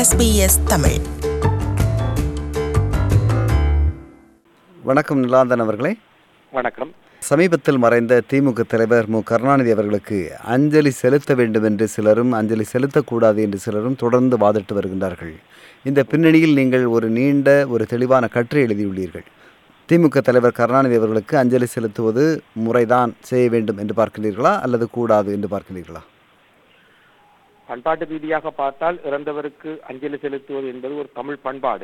SBS Tamil வணக்கம் நிலாந்தன் அவர்களே வணக்கம் சமீபத்தில் மறைந்த திமுக தலைவர் மு கருணாநிதி அவர்களுக்கு அஞ்சலி செலுத்த வேண்டும் என்று சிலரும் அஞ்சலி செலுத்தக்கூடாது என்று சிலரும் தொடர்ந்து வாதிட்டு வருகின்றார்கள் இந்த பின்னணியில் நீங்கள் ஒரு நீண்ட ஒரு தெளிவான கட்டுரை எழுதியுள்ளீர்கள் திமுக தலைவர் கருணாநிதி அவர்களுக்கு அஞ்சலி செலுத்துவது முறைதான் செய்ய வேண்டும் என்று பார்க்கிறீர்களா அல்லது கூடாது என்று பார்க்கிறீர்களா பண்பாட்டு ரீதியாக பார்த்தால் இறந்தவருக்கு அஞ்சலி செலுத்துவது என்பது ஒரு தமிழ் பண்பாடு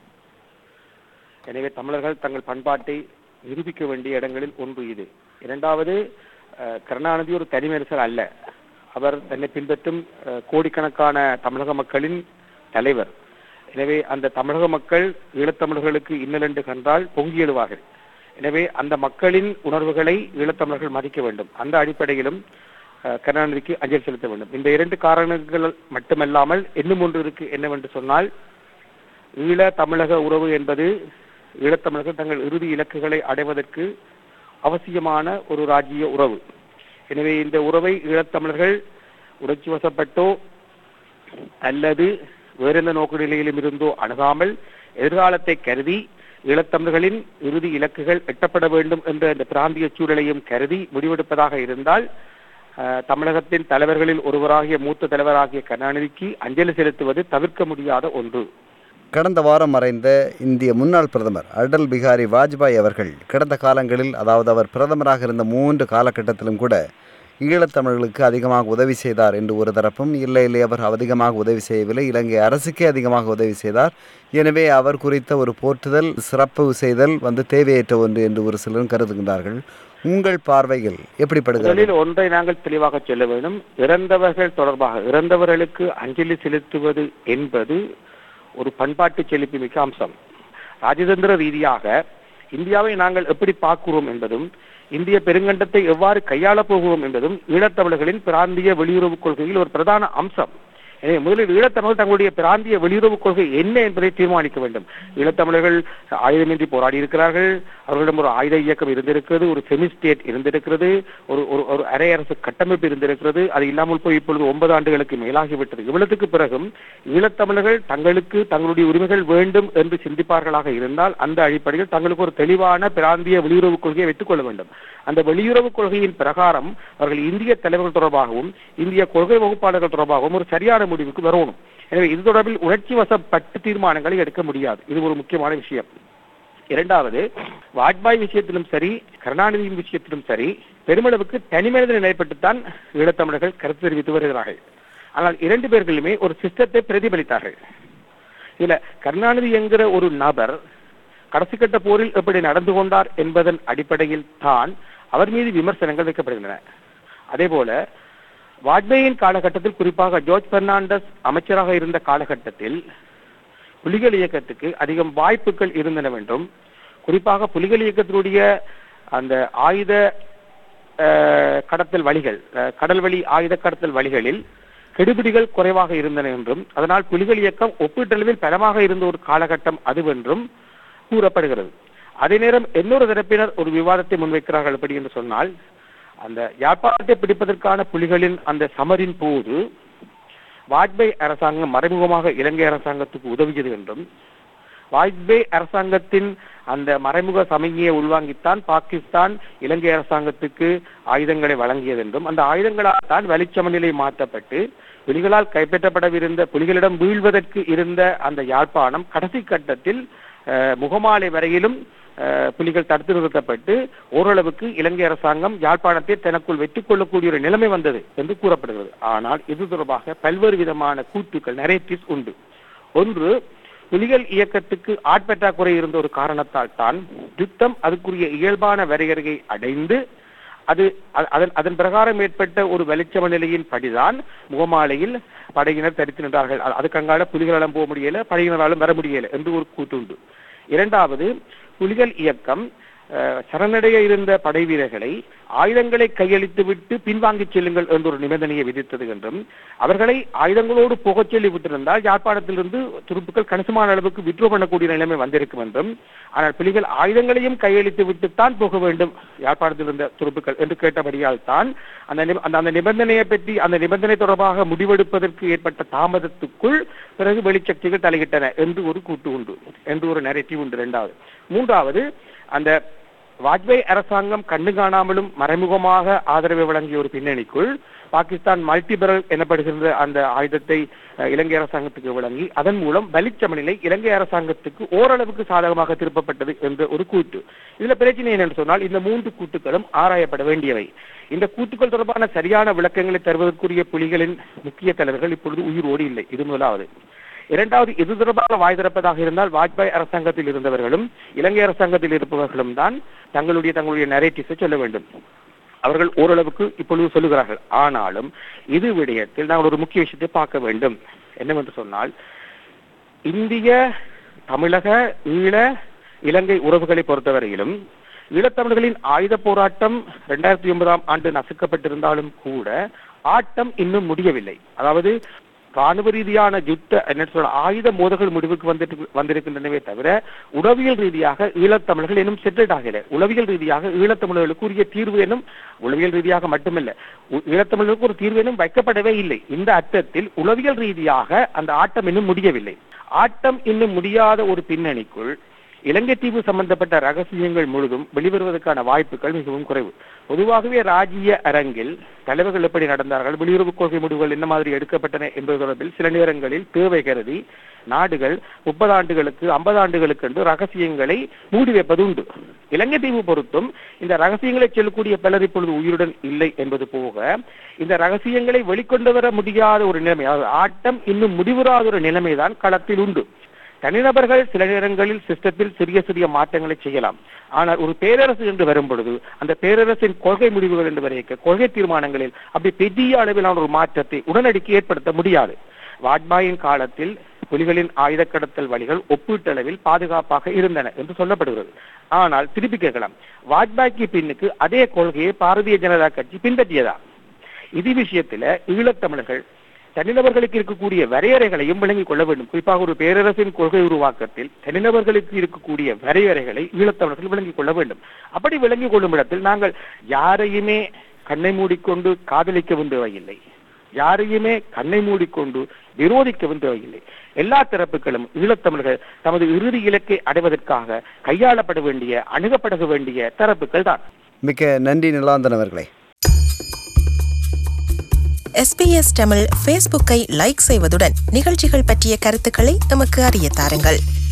எனவே தமிழர்கள் தங்கள் பண்பாட்டை நிரூபிக்க வேண்டிய இடங்களில் ஒன்று இது இரண்டாவது அஹ், கருணாநிதி ஒரு தனிமரிசர் அல்ல அவர் தன்னை பின்பற்றும் அஹ், கோடிக்கணக்கான தமிழக மக்களின் தலைவர் எனவே அந்த தமிழக மக்கள் ஈழத்தமிழர்களுக்கு இன்னலென்று கண்டால் பொங்கி எழுவார்கள் எனவே அந்த மக்களின் உணர்வுகளை ஈழத்தமிழர்கள் மதிக்க வேண்டும் அந்த அடிப்படையிலும் அஹ், கருணாநிதிக்கு அஞ்சலி செலுத்த வேண்டும் இந்த இரண்டு காரணங்கள் மட்டுமல்லாமல் இன்னும் ஒன்று இருக்கு என்னவென்று சொன்னால் ஈழ தமிழக உறவு என்பது ஈழத்தமிழர்கள் தங்கள் இறுதி இலக்குகளை அடைவதற்கு அவசியமான ஒரு ராஜ்ஜிய உறவு எனவே இந்த உறவை ஈழத்தமிழர்கள் உணர்ச்சி வசப்பட்டோ அல்லது வேறெந்த நோக்கு நிலையிலும் இருந்தோ அணுகாமல் எதிர்காலத்தை கருதி ஈழத்தமிழர்களின் இறுதி இலக்குகள் எட்டப்பட வேண்டும் என்ற இந்த பிராந்திய சூழலையும் கருதி முடிவெடுப்பதாக இருந்தால் அஹ், தமிழகத்தின் தலைவர்களில் ஒருவராகிய மூத்த தலைவராகிய கருணாநிதிக்கு அஞ்சலி செலுத்துவது தவிர்க்க முடியாத ஒன்று கடந்த வாரம் மறைந்த இந்திய முன்னாள் பிரதமர் அடல் பிகாரி வாஜ்பாய் அவர்கள் கடந்த காலங்களில் அதாவது அவர் பிரதமராக இருந்த மூன்று காலகட்டத்திலும் கூட ஈழத்தமிழர்களுக்கு அதிகமாக உதவி செய்தார் என்று ஒரு தரப்பும் இல்லை இல்லை அவர் அதிகமாக உதவி செய்யவில்லை இலங்கை அரசுக்கே அதிகமாக உதவி செய்தார் எனவே அவர் குறித்த ஒரு போற்றுதல் சிறப்பு செய்தல் வந்து தேவையற்ற ஒன்று என்று ஒரு சிலரும் கருதுகின்றார்கள் உங்கள் பார்வையில் எப்படிப்படுகிறது முதலில் ஒன்றை நாங்கள் தெளிவாக சொல்ல வேண்டும் இறந்தவர்கள் தொடர்பாக இறந்தவர்களுக்கு அஞ்சலி செலுத்துவது என்பது ஒரு பண்பாட்டு செழிப்பு மிக்க அம்சம் ராஜதந்திர ரீதியாக இந்தியாவை நாங்கள் எப்படி பார்க்கிறோம் என்பதும் இந்திய பெருங்கண்டத்தை எவ்வாறு கையாளப் போகிறோம் என்பதும் ஈழத்தமிழர்களின் பிராந்திய வெளியுறவு கொள்கையில் ஒரு பிரதான அம்சம் எனவே முதலில் ஈழத்தமிழர் தங்களுடைய பிராந்திய வெளியுறவு கொள்கை என்ன என்பதை தீர்மானிக்க வேண்டும் ஈழத்தமிழர்கள் ஆயுதமின்றி போராடி இருக்கிறார்கள் அவர்களிடம் ஒரு ஆயுத இயக்கம் இருந்திருக்கிறது ஒரு செமி ஸ்டேட் இருந்திருக்கிறது ஒரு ஒரு ஒரு அரை அரசு கட்டமைப்பு இருந்திருக்கிறது அது இல்லாமல் போய் இப்பொழுது ஒன்பது ஆண்டுகளுக்கு மேலாகிவிட்டது இவ்வளவுக்கு பிறகும் ஈழத்தமிழர்கள் தங்களுக்கு தங்களுடைய உரிமைகள் வேண்டும் என்று சிந்திப்பார்களாக இருந்தால் அந்த அடிப்படையில் தங்களுக்கு ஒரு தெளிவான பிராந்திய வெளியுறவு கொள்கையை வைத்துக் கொள்ள வேண்டும் அந்த வெளியுறவு கொள்கையின் பிரகாரம் அவர்கள் இந்திய தலைவர்கள் தொடர்பாகவும் இந்திய கொள்கை வகுப்பாளர்கள் தொடர்பாகவும் ஒரு சரியான முடிவுக்கு வரணும் எனவே இது தொடர்பில் உணர்ச்சி வசப்பட்டு தீர்மானங்களை எடுக்க முடியாது இது ஒரு முக்கியமான விஷயம் இரண்டாவது வாஜ்பாய் விஷயத்திலும் சரி கருணாநிதியின் விஷயத்திலும் சரி பெருமளவுக்கு தனிமனித நிலைப்பட்டுத்தான் ஈழத்தமிழர்கள் கருத்து தெரிவித்து வருகிறார்கள் ஆனால் இரண்டு பேர்களுமே ஒரு சிஸ்டத்தை பிரதிபலித்தார்கள் இதுல கருணாநிதி என்கிற ஒரு நபர் கடைசி கட்ட போரில் எப்படி நடந்து கொண்டார் என்பதன் அடிப்படையில் தான் அவர் மீது விமர்சனங்கள் வைக்கப்படுகின்றன அதே போல வாஜ்பாயின் காலகட்டத்தில் குறிப்பாக ஜார்ஜ் பெர்னாண்டஸ் அமைச்சராக இருந்த காலகட்டத்தில் புலிகள் இயக்கத்துக்கு அதிகம் வாய்ப்புகள் இருந்தனவென்றும் குறிப்பாக புலிகள் இயக்கத்தினுடைய அந்த ஆயுத அஹ், கடத்தல் வழிகள் அஹ், கடல் வழி ஆயுத கடத்தல் வழிகளில் கெடுபிடிகள் குறைவாக இருந்தன என்றும் அதனால் புலிகள் இயக்கம் ஒப்பீட்டளவில் பலமாக இருந்த ஒரு காலகட்டம் அதுவென்றும் கூறப்படுகிறது அதே நேரம் இன்னொரு தரப்பினர் ஒரு விவாதத்தை முன்வைக்கிறார்கள் எப்படி என்று சொன்னால் அந்த யாழ்ப்பாணத்தை பிடிப்பதற்கான புலிகளின் அந்த சமரின் போது வாஜ்பாய் அரசாங்கம் மறைமுகமாக இலங்கை அரசாங்கத்துக்கு உதவியது என்றும் வாஜ்பாய் அரசாங்கத்தின் அந்த மறைமுக சமங்கியை உள்வாங்கித்தான் பாகிஸ்தான் இலங்கை அரசாங்கத்துக்கு ஆயுதங்களை வழங்கியது என்றும் அந்த ஆயுதங்களால் தான் வலிச்சமநிலை மாற்றப்பட்டு புலிகளால் கைப்பற்றப்படவிருந்த புலிகளிடம் வீழ்வதற்கு இருந்த அந்த யாழ்ப்பாணம் கடைசி கட்டத்தில் அஹ், முகமாலை வரையிலும் அஹ், புலிகள் தடுத்து நிறுத்தப்பட்டு ஓரளவுக்கு இலங்கை அரசாங்கம் யாழ்ப்பாணத்தை தனக்குள் வெற்றிக் கொள்ளக்கூடிய ஒரு நிலைமை வந்தது என்று கூறப்படுகிறது ஆனால் இது தொடர்பாக பல்வேறு விதமான கூற்றுக்கள் நரேட்டிவ்ஸ் உண்டு ஒன்று புலிகள் இயக்கத்துக்கு ஆட்பற்றாக்குறை இருந்த ஒரு காரணத்தால் தான் யுத்தம் அதுக்குரிய இயல்பான வரையறையை அடைந்து அது அ- அதன் அதன் பிரகாரம் ஏற்பட்ட ஒரு வெளிச்சம நிலையின் படிதான் முகமாலையில் படையினர் தரித்து நின்றார்கள் அ- அதுக்கு அங்கால புலிகளாலும் போக முடியல படையினராலும் வர முடியல என்று ஒரு கூட்டு உண்டு இரண்டாவது புலிகள் இயக்கம் அஹ், சரணடைய இருந்த படை வீரர்களை ஆயுதங்களை கையளித்து விட்டு பின்வாங்கிச் செல்லுங்கள் என்ற ஒரு நிபந்தனையை விதித்தது என்றும் அவர்களை ஆயுதங்களோடு போகச் சொல்லி விட்டிருந்தால் யாழ்ப்பாணத்திலிருந்து துருப்புக்கள் கணிசமான அளவுக்கு விட்ரோ பண்ணக்கூடிய நிலைமை வந்திருக்கும் என்றும் ஆனால் புலிகள் ஆயுதங்களையும் கையளித்து விட்டுத்தான் போக வேண்டும் யாழ்ப்பாணத்தில் இருந்த துருப்புக்கள் என்று கேட்டபடியால் தான் அந்த நிப- அந்த அந்த நிபந்தனையை பற்றி அந்த நிபந்தனை தொடர்பாக முடிவெடுப்பதற்கு ஏற்பட்ட தாமதத்துக்குள் பிறகு வெளிச்சக்திகள் தலையிட்டன என்று ஒரு கூட்டு உண்டு என்று ஒரு நெரட்டிவ் உண்டு இரண்டாவது மூன்றாவது அந்த வாஜ்பாய் அரசாங்கம் கண்டு காணாமலும் மறைமுகமாக ஆதரவை வழங்கிய ஒரு பின்னணிக்குள் பாகிஸ்தான் மல்டிபரல் எனப்படுகின்ற அந்த ஆயுதத்தை அஹ், இலங்கை அரசாங்கத்துக்கு வழங்கி அதன் மூலம் வலிச்சமநிலை இலங்கை அரசாங்கத்துக்கு ஓரளவுக்கு சாதகமாக திருப்பப்பட்டது என்ற ஒரு கூட்டு இதுல பிரச்சனை என்னன்னு சொன்னால் இந்த மூன்று கூட்டுகளும் ஆராயப்பட வேண்டியவை இந்த கூட்டுக்கள் தொடர்பான சரியான விளக்கங்களை தருவதற்குரிய புலிகளின் முக்கிய தலைவர்கள் இப்பொழுது உயிரோடு இல்லை இது முதலாவது இரண்டாவது இது தொடர்பாக வாய் திறப்பதாக இருந்தால் வாஜ்பாய் அரசாங்கத்தில் இருந்தவர்களும் இலங்கை அரசாங்கத்தில் இருப்பவர்களும் தான் தங்களுடைய தங்களுடைய நரேட்டிவ்ஸை சொல்ல வேண்டும் அவர்கள் ஓரளவுக்கு இப்பொழுது சொல்லுகிறார்கள் ஆனாலும் இது விடயத்தில் நாங்கள் ஒரு முக்கிய விஷயத்தை பார்க்க வேண்டும் என்னவென்று சொன்னால் இந்திய தமிழக ஈழ இலங்கை உறவுகளை பொறுத்தவரையிலும் ஈழத்தமிழர்களின் ஆயுத போராட்டம் இரண்டாயிரத்தி ஒன்பதாம் ஆண்டு நசுக்கப்பட்டிருந்தாலும் கூட ஆட்டம் இன்னும் முடியவில்லை அதாவது ராணுவ ரீதியான யுத்த என்ன சொல்ற ஆயுத மோதல்கள் முடிவுக்கு வந்துட்டு வந்திருக்கின்றனவே தவிர உளவியல் ரீதியாக ஈழத்தமிழர்கள் இன்னும் செட்டில்ட் ஆகல உளவியல் ரீதியாக ஈழத்தமிழர்களுக்கு உரிய தீர்வு எனும் உளவியல் ரீதியாக மட்டுமல்ல உ- ஈழத்தமிழர்களுக்கு ஒரு தீர்வு எனும் வைக்கப்படவே இல்லை இந்த அர்த்தத்தில் உளவியல் ரீதியாக அந்த ஆட்டம் இன்னும் முடியவில்லை ஆட்டம் இன்னும் முடியாத ஒரு பின்னணிக்குள் இலங்கை தீவு சம்பந்தப்பட்ட ரகசியங்கள் முழுதும் வெளிவருவதற்கான வாய்ப்புகள் மிகவும் குறைவு பொதுவாகவே ராஜ்ய அரங்கில் தலைவர்கள் எப்படி நடந்தார்கள் வெளியுறவு கொள்கை முடிவுகள் என்ன மாதிரி எடுக்கப்பட்டன என்பது தொடர்பில் சில நேரங்களில் தேவை கருதி நாடுகள் முப்பது ஆண்டுகளுக்கு ஐம்பது ஆண்டுகளுக்கு என்று ரகசியங்களை மூடி வைப்பது உண்டு இலங்கை தீவு பொறுத்தும் இந்த ரகசியங்களை சொல்லக்கூடிய பலர் இப்பொழுது உயிருடன் இல்லை என்பது போக இந்த ரகசியங்களை வெளிக்கொண்டு வர முடியாத ஒரு நிலைமை அதாவது ஆட்டம் இன்னும் முடிவுறாத ஒரு நிலைமைதான் களத்தில் உண்டு தனிநபர்கள் சில நேரங்களில் சிஸ்டத்தில் சிறிய சிறிய மாற்றங்களை செய்யலாம் ஆனால் ஒரு பேரரசு என்று வரும் பொழுது அந்த பேரரசின் கொள்கை முடிவுகள் என்று வரைக்க கொள்கை தீர்மானங்களில் அப்படி பெரிய அளவிலான ஒரு மாற்றத்தை உடனடிக்கு ஏற்படுத்த முடியாது வாஜ்பாயின் காலத்தில் புலிகளின் ஆயுத கடத்தல் வழிகள் ஒப்பீட்டளவில் பாதுகாப்பாக இருந்தன என்று சொல்லப்படுகிறது ஆனால் திருப்பி கேட்கலாம் வாஜ்பாய்க்கு பின்னுக்கு அதே கொள்கையை பாரதிய ஜனதா கட்சி பின்பற்றியதா இது விஷயத்துல ஈழத்தமிழர்கள் தனிநபர்களுக்கு இருக்கக்கூடிய வரையறைகளையும் விளங்கிக் கொள்ள வேண்டும் குறிப்பாக ஒரு பேரரசின் கொள்கை உருவாக்கத்தில் தனிநபர்களுக்கு இருக்கக்கூடிய வரையறைகளை ஈழத்தமிழர்கள் விளங்கிக் கொள்ள வேண்டும் அப்படி விளங்கிக் கொள்ளும் இடத்தில் நாங்கள் யாரையுமே கண்ணை மூடிக்கொண்டு காதலிக்க வேண்டியவையில்லை யாரையுமே கண்ணை மூடிக்கொண்டு விரோதிக்க வேண்டியவையில்லை எல்லா தரப்புகளும் ஈழத்தமிழர்கள் தமது இறுதி இலக்கை அடைவதற்காக கையாளப்பட வேண்டிய அணுகப்பட வேண்டிய தரப்புகள் தான் மிக்க நன்றி நிலாந்தன் அவர்களே எஸ்பிஎஸ் தமிழ் ஃபேஸ்புக்கை லைக் செய்வதுடன் நிகழ்ச்சிகள் பற்றிய கருத்துக்களை எமக்கு அறிய தாருங்கள்